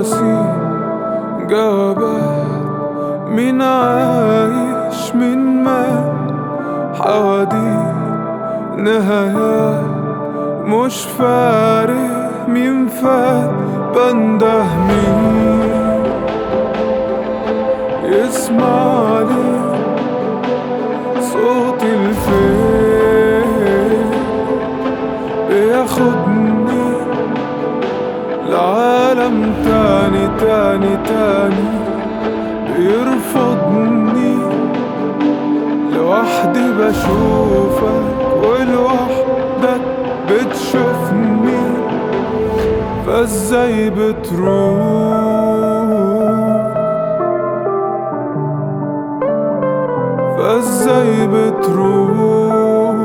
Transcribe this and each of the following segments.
مراسيل جوابات مين عايش مين مات حواديت نهايات مش فارق مين فات بنده مين يسمع لي صوت الفيل بياخدني لعالم تاني تاني تاني بيرفضني لوحدي بشوفك ولوحدك بتشوفني فازاي بتروح فازاي بتروح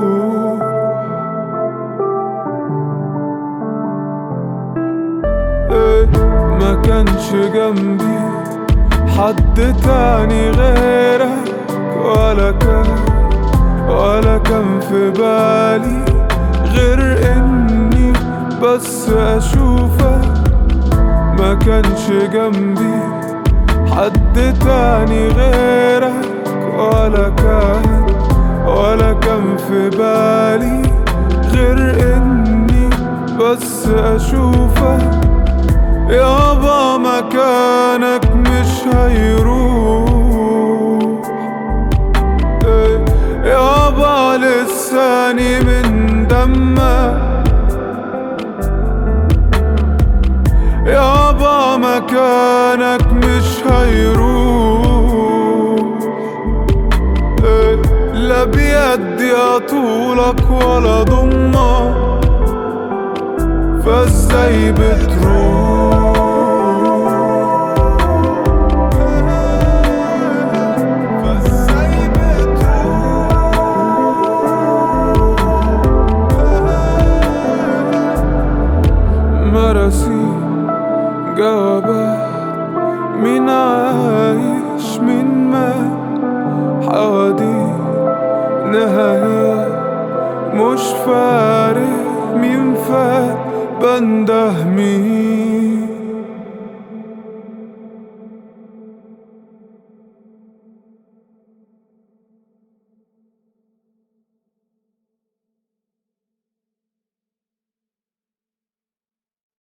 إيه ما كانش جنبي حد تاني غيرك ولا كان ولا كان في بالي غير اني بس اشوفك ما كانش جنبي حد تاني غيرك ولا كان ولا كان في بالي غير اني بس اشوفك يابا مكانك مش هيروح إيه، يابا لساني من دمك يابا مكانك مش هيروح إيه، لا بيدي اطولك ولا ضمك فازاي بتروح فازاي بتروح مراسيل جوابات مين عايش مين مات حواديت نهايات مش فارق مين فات بنده مين